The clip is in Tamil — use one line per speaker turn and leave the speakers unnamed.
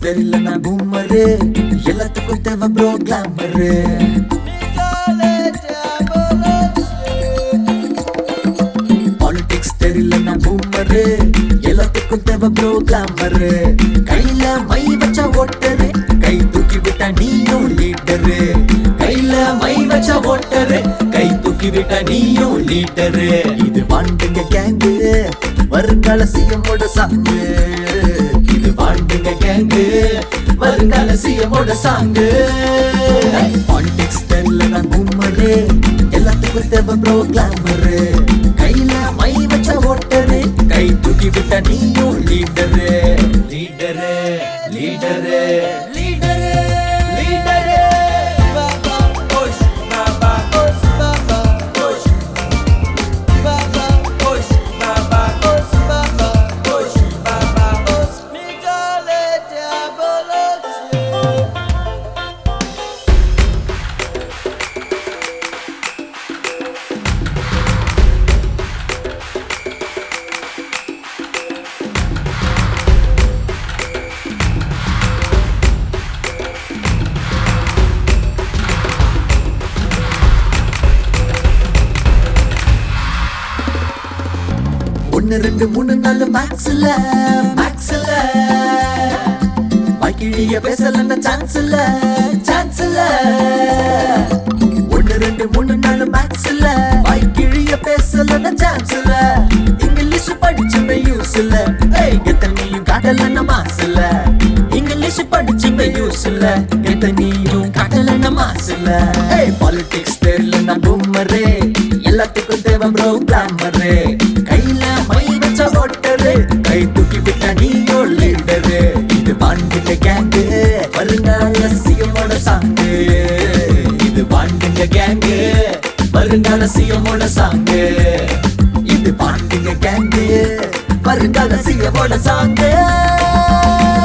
தெரியலனா பூமரு எல்லாத்துக்கும் தேவை ப்ரோ கிளாமரு பாலிடிக்ஸ் தெரியலனா பூமரு எல்லாத்துக்கும் தேவை ப்ரோ கிளாமரு கையில மை வச்ச ஓட்டரு கை தூக்கி விட்டா நீயும் லீடரு கையில மை வச்ச ஓட்டரு கை தூக்கி விட்டா நீயும் லீடரு இது வாண்டுங்க கேங்கு வருங்கால சிஎமோட சாங்கு இது வாண்டுங்க கேங்கு வருங்கால சிஎமோட சாங்கு பாலிடிக்ஸ் தெரியலனா பூமரு எல்லாத்துக்கும் தேவை ப்ரோ கிளாமரு கையில மை வச்ச ஓட்டரு கை தூக்கி விட்ட நீயும் leader leader leader leader leader
Baba push, Baba push, Baba push, Baba push, Baba push, Baba push, Baba push. Nitole diabology.
ஒன்னு ரெண்டு மூணு நாலு மேக்ஸ்ல மேக்ஸ்ல வாய்க்கிழிய பேசலன்னா சான்ஸ் இல்ல சான்ஸ் இல்ல ஒன்னு ரெண்டு மூணு நாலு மேக்ஸ்ல வாய்க்கிழிய பேசலன்னா சான்ஸ் இல்ல இங்கிலீஷ் படிச்சுமே யூஸ் இல்ல ஏய் எத்தனையும் காட்டலன்னா மாஸ் இல்ல இங்கிலீஷ் படிச்சுமே யூஸ் இல்ல எத்தனையும் காட்டலன்னா மாஸ் இல்ல ஏய் பாலிடிக்ஸ் தெரியலன்னா பொம்மரே எல்லாத்துக்கும் தேவை ப்ரோ கிளாமரு கையில மை வச்ச ஓட்டரு கை தூக்கி விட்ட நீயோ லீடரு இது வாண்டுங்க கேங்கு வருங்கால சிஎமோட சாங்கு இது வாண்டுங்க கேங்கு வருங்கால சிஎமோட சாங்கு இது வாண்டுங்க கேங்கு வருங்கால சிஎமோட சாங்கு